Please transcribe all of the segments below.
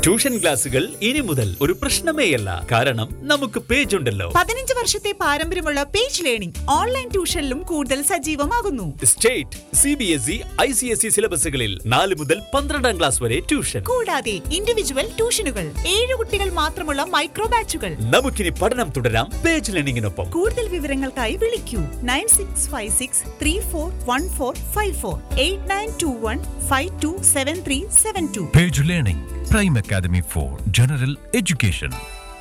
Tuition ക്ലാസുകൾ ഇനി മുതൽ ഒരു പ്രശ്നമേയല്ല കാരണം നമുക്ക് പേജ് ഉണ്ടല്ലോ പതിനഞ്ച് വർഷത്തെ പാരമ്പര്യമുള്ള പേജ് ലേണിംഗ് ഓൺലൈൻ ട്യൂഷനിലും കൂടുതൽ സജീവമാകുന്നു state C B S E I C S E സിലബസുകളിൽ നാല് മുതൽ പന്ത്രണ്ടാം ക്ലാസ് വരെ ട്യൂഷൻ കൂടാതെ ഇൻഡിവിജ്വൽ ട്യൂഷനുകൾ ഏഴ് കുട്ടികൾ മാത്രമുള്ള മൈക്രോ ബാച്ചുകൾ നമുക്കിനി പഠനം തുടരാം പേജ് ലേണിംഗിനൊപ്പം കൂടുതൽ വിവരങ്ങൾക്കായി വിളിക്കൂ nine six five six three four one four five four eight nine two one five two seven three seven two Page Learning, Prime Academy for General Education.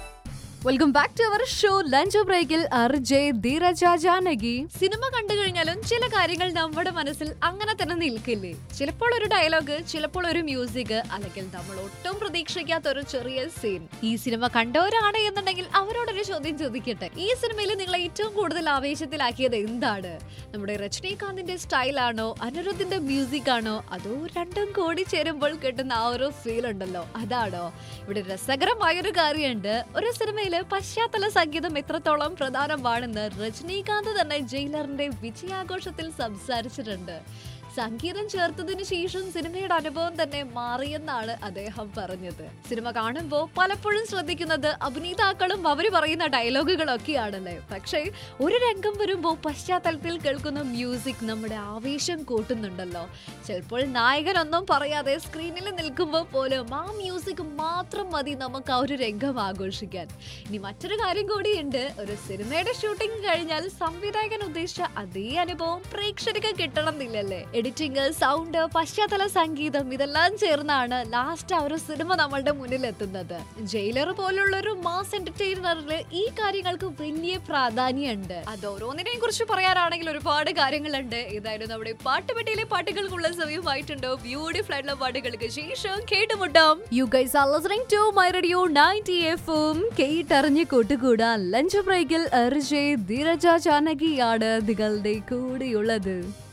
Welcome back to our show lunch ബ്രേക്കിൽ Arjay ധീരജ Janaki cinema കണ്ടു കഴിഞ്ഞാലും ചില കാര്യങ്ങൾ നമ്മുടെ മനസ്സിൽ അങ്ങനെ തന്നെ നിൽക്കില്ലേ ചിലപ്പോൾ ഒരു ഡയലോഗ് ചിലപ്പോൾ ഒരു മ്യൂസിക് അല്ലെങ്കിൽ നമ്മൾ ഒട്ടും പ്രതീക്ഷിക്കാത്ത ഒരു ചെറിയ സീൻ ഈ സിനിമ കണ്ടവരാണ് എന്നുണ്ടെങ്കിൽ അവരോടൊരു ചോദ്യം ചോദിക്കട്ടെ ഈ സിനിമയിൽ നിങ്ങളെ ഏറ്റവും കൂടുതൽ ആവേശത്തിലാക്കിയത് എന്താണ് നമ്മുടെ രജനീകാന്തിന്റെ സ്റ്റൈലാണോ അനിരുദ്ധിന്റെ മ്യൂസിക് ആണോ അതോ രണ്ടും കൂടി ചേരുമ്പോൾ കിട്ടുന്ന ആ ഒരു ഫീൽ ഉണ്ടല്ലോ അതാണോ ഇവിടെ രസകരമായ ഒരു കാര്യമുണ്ട് ഒരു സിനിമയില് പശ്ചാത്തല സംഗീതം എത്രത്തോളം പ്രധാനമാണെന്ന് രജനീകാന്ത് തന്നെ ജയിലറിന്റെ വിജയാഘോഷത്തിൽ സംസാരിച്ചിട്ടുണ്ട് സംഗീതം ചേർത്തതിനു ശേഷം സിനിമയുടെ അനുഭവം തന്നെ മാറിയെന്നാണ് അദ്ദേഹം പറഞ്ഞത് സിനിമ കാണുമ്പോൾ പലപ്പോഴും ശ്രദ്ധിക്കുന്നത് അഭിനേതാക്കളും അവര് പറയുന്ന ഡയലോഗുകളൊക്കെയാണല്ലേ പക്ഷേ ഒരു രംഗം വരുമ്പോൾ പശ്ചാത്തലത്തിൽ കേൾക്കുന്ന മ്യൂസിക് നമ്മുടെ ആവേശം കൂട്ടുന്നുണ്ടല്ലോ ചിലപ്പോൾ നായകനൊന്നും പറയാതെ സ്ക്രീനിൽ നിൽക്കുമ്പോൾ പോലും ആ മ്യൂസിക് മാത്രം മതി നമുക്ക് ആ ഒരു രംഗം ആഘോഷിക്കാൻ ഇനി മറ്റൊരു കാര്യം കൂടിയുണ്ട് ഒരു സിനിമയുടെ ഷൂട്ടിംഗ് കഴിഞ്ഞാൽ സംവിധായകൻ ഉദ്ദേശിച്ച അതേ അനുഭവം പ്രേക്ഷകർക്ക് കിട്ടണമെന്നില്ലല്ലേ എഡിറ്റിംഗ് സൗണ്ട് പശ്ചാത്തല സംഗീതം ഇതെല്ലാം ചേർന്നാണ് ലാസ്റ്റ് ആ ഒരു സിനിമ നമ്മളുടെ മുന്നിൽ എത്തുന്നത് ജയിലർ പോലുള്ള ഒരു മാസ് എന്റർടൈനറിൽ ഈ കാര്യങ്ങൾക്ക് വലിയ പ്രാധാന്യമുണ്ട് അത് ഓരോന്നിനെയും കുറിച്ച് പറയാനാണെങ്കിൽ ഒരുപാട് കാര്യങ്ങളുണ്ട് ഏതായാലും നമ്മുടെ പാട്ടുപെട്ടിയിലെ പാട്ടുകൾക്കുള്ള സമയമായിട്ടുണ്ടോ ബ്യൂട്ടിഫുൾ ആയിട്ടുള്ള പാട്ടുകൾക്ക് ശേഷം കേട്ടുമുട്ടാം you guys are listening to my radio 90 എഫും കേട്ടറിഞ്ഞ് കൂട്ടുകൂടാൻ ലഞ്ച് ബ്രേക്കിൽ അർജയ് ധീരജ ജാനകിയാണ് നിങ്ങളുടെ കൂടെയുള്ളത്